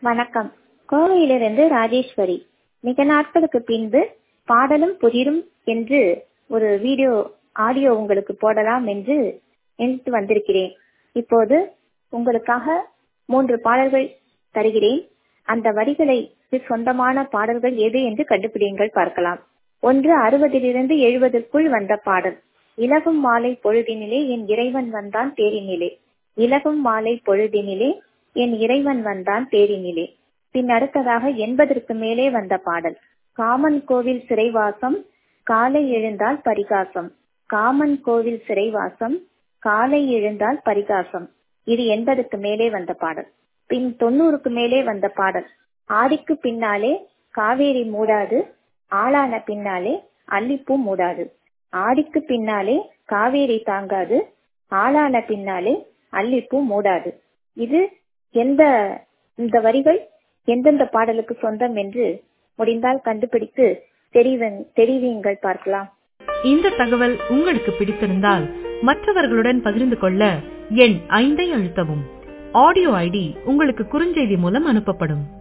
வணக்கம் கோவையிலிருந்து ராஜேஸ்வரி மிக நாட்களுக்கு பின்பு பாடலும் புதிரும் என்று ஒரு வீடியோ ஆடியோ உங்களுக்கு போடலாம் என்று நினைத்து வந்திருக்கிறேன் இப்போது உங்களுக்காக மூன்று பாடல்கள் தருகிறேன் அந்த வரிகளுக்கு சொந்தமான பாடல்கள் எது என்று கண்டுபிடிங்கள் பார்க்கலாம் ஒன்று அறுபதிலிருந்து எழுபதற்குள் வந்த பாடல் இலகும் மாலை பொழுதினிலே என் இறைவன் வந்தான் தேரினிலே இலகும் மாலை பொழுதினிலே என் இறைவன் வந்தான் தேரினிலே பின் அடுத்ததாக எண்பதற்கு மேலே வந்த பாடல் காமன் கோவில் சிறைவாசம் காலை எழுந்தால் பரிகாசம் காமன் கோவில் சிறைவாசம் காலை எழுந்தால் பரிகாசம் இது எண்பதுக்கு மேலே வந்த பாடல் பின் தொண்ணூறுக்கு மேலே வந்த பாடல் ஆடிக்கு பின்னாலே காவேரி மூடாது ஆளான பின்னாலே அல்லிப்பூ மூடாது ஆடிக்கு பின்னாலே காவேரி தாங்காது ஆளான பின்னாலே அல்லிப்பூ மூடாது இது எந்த இந்த வரிகள் எந்தெந்த பாடலுக்கு சொந்தம் என்று முடிந்தால் கண்டுபிடித்து தெரிவியுங்கள் பார்க்கலாம் இந்த தகவல் உங்களுக்கு பிடித்திருந்தால் மற்றவர்களுடன் பகிர்ந்து கொள்ள எண் ஐந்தை அழுத்தவும் ஆடியோ ஐடி உங்களுக்கு குறுஞ்செய்தி மூலம் அனுப்பப்படும்